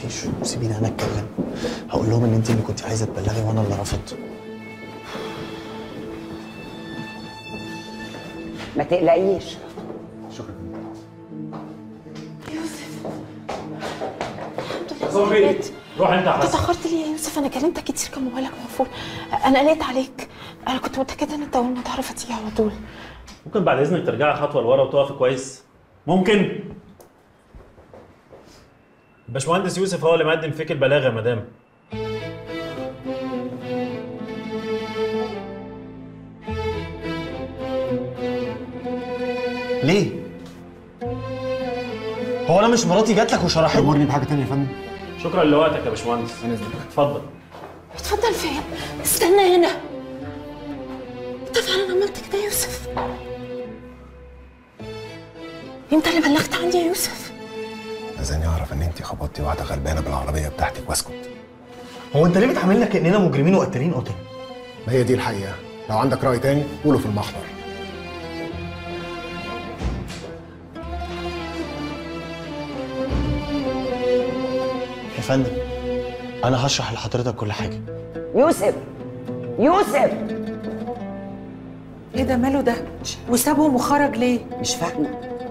تتحركيش وسيبيني انا اتكلم هقول لهم ان انت اللي كنت عايزه تبلغي وانا اللي رفضت ما تقلقيش صبري روح انت انت اتاخرت ليه يا يوسف انا كلمتك كتير كان موبايلك مقفول انا قلقت عليك انا كنت متاكده ان انت اول ما تعرف هتيجي على طول ممكن بعد اذنك ترجعي خطوه لورا وتقفي كويس ممكن باشمهندس يوسف هو اللي مقدم فيك البلاغه يا مدام ليه هو انا مش مراتي جات لك وشرحت امرني بحاجه تانية يا فندم شكرا لوقتك يا باشمهندس انا اذنك اتفضل اتفضل فين استنى هنا انت فعلا عملت كده يا يوسف انت اللي بلغت عني يا يوسف عايزاني اعرف ان انت خبطتي واحده غلبانه بالعربيه بتاعتك واسكت هو انت ليه بتعاملنا كاننا مجرمين وقتالين قتل ما هي دي الحقيقه لو عندك راي تاني قوله في المحضر يا فندم انا هشرح لحضرتك كل حاجه يوسف يوسف ايه ده ماله ده وسابهم وخرج ليه مش فاهمه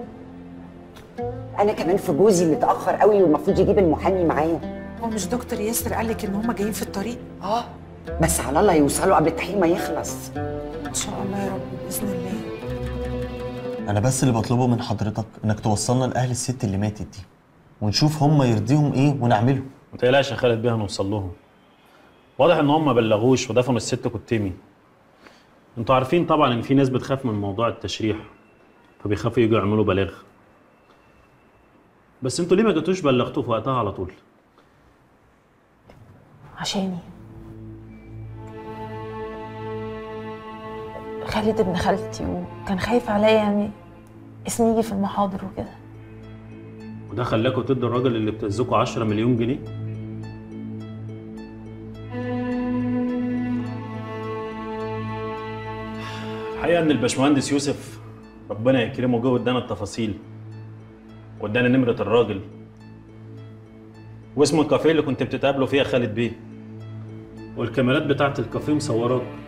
انا كمان في جوزي متاخر قوي والمفروض يجيب المحامي معاه هو مش دكتور ياسر قال لك ان هم جايين في الطريق اه بس على الله يوصلوا قبل التحقيق ما يخلص ان شاء الله يا رب باذن الله انا بس اللي بطلبه من حضرتك انك توصلنا لاهل الست اللي ماتت دي ونشوف هم يرضيهم ايه ونعمله ما تقلقش يا خالد بيها هنوصل لهم واضح ان هم ما بلغوش ودفنوا الست كتيمي انتوا عارفين طبعا ان في ناس بتخاف من موضوع التشريح فبيخافوا يجوا يعملوا بلاغ بس انتوا ليه ما جيتوش بلغتوه في وقتها على طول عشاني خالد ابن خالتي وكان خايف عليا يعني اسمي يجي في المحاضر وكده وده خلاكوا تدوا الراجل اللي بتزكوا 10 مليون جنيه الحقيقه ان الباشمهندس يوسف ربنا يكرمه جه وادانا التفاصيل وادانا نمره الراجل واسم الكافيه اللي كنت بتتقابلوا فيها خالد بيه والكاميرات بتاعت الكافيه مصوراك